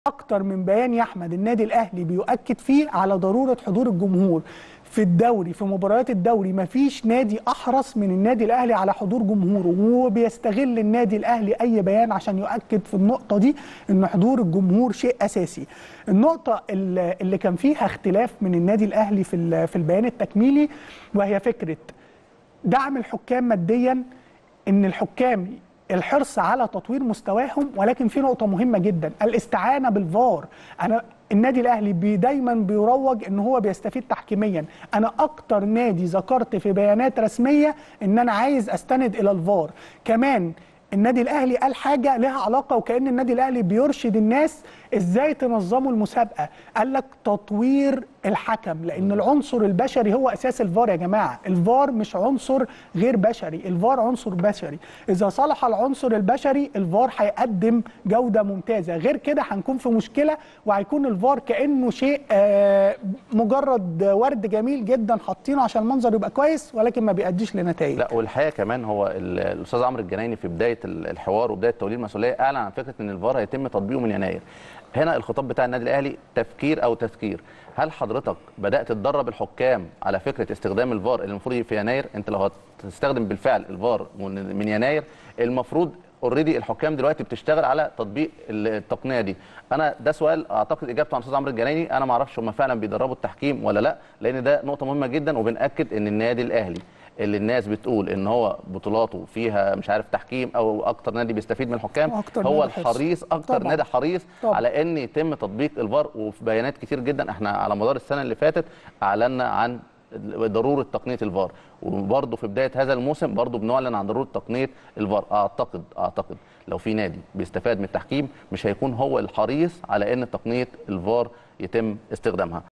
اكتر من بيان يا احمد النادي الاهلي بيؤكد فيه على ضروره حضور الجمهور في الدوري في مباريات الدوري مفيش نادي احرص من النادي الاهلي على حضور جمهوره وبيستغل النادي الاهلي اي بيان عشان يؤكد في النقطه دي ان حضور الجمهور شيء اساسي النقطه اللي اللي كان فيها اختلاف من النادي الاهلي في ال- في البيان التكميلي وهي فكره دعم الحكام ماديا ان الحكام الحرص على تطوير مستواهم ولكن في نقطه مهمه جدا الاستعانه بالفار انا النادي الاهلي بي دايما بيروج ان هو بيستفيد تحكيميا انا اكتر نادي ذكرت في بيانات رسميه ان انا عايز استند الى الفار كمان النادي الاهلي قال حاجه لها علاقه وكان النادي الاهلي بيرشد الناس ازاي تنظموا المسابقه قال لك تطوير الحكم لان العنصر البشري هو اساس الفار يا جماعه الفار مش عنصر غير بشري الفار عنصر بشري اذا صلح العنصر البشري الفار هيقدم جوده ممتازه غير كده هنكون في مشكله وهيكون الفار كانه شيء آه، مجرد ورد جميل جدا حاطينه عشان المنظر يبقى كويس ولكن ما بيأديش لنتائج لا والحقيقه كمان هو ال- الاستاذ عمرو الجنايني في بدايه ال- الحوار وبدايه توليد المسؤوليه اعلن عن فكره ان الفار هيتم تطبيقه من يناير هنا الخطاب بتاع النادي الاهلي تفكير او تذكير هل حضرتك بدات تدرب الحكام على فكره استخدام الفار اللي المفروض في يناير انت لو هتستخدم بالفعل الفار من من يناير المفروض اوريدي الحكام دلوقتي بتشتغل على تطبيق التقنيه دي انا ده سؤال اعتقد اجابته عن الاستاذ عمرو الجنايني انا ما اعرفش هم فعلا بيدربوا التحكيم ولا لا لان ده نقطه مهمه جدا وبناكد ان النادي الاهلي اللي الناس بتقول ان هو بطولاته فيها مش عارف تحكيم او اكتر نادي بيستفيد من الحكام وأكتر هو نادي حرص. الحريص اكتر طبعاً. نادي حريص طبعاً. على ان يتم تطبيق الفار وفي بيانات كتير جدا احنا على مدار السنه اللي فاتت اعلنا عن ضروره تقنيه الفار وبرضه في بدايه هذا الموسم برضه بنعلن عن ضروره تقنيه الفار اعتقد اعتقد لو في نادي بيستفاد من التحكيم مش هيكون هو الحريص على ان تقنيه الفار يتم استخدامها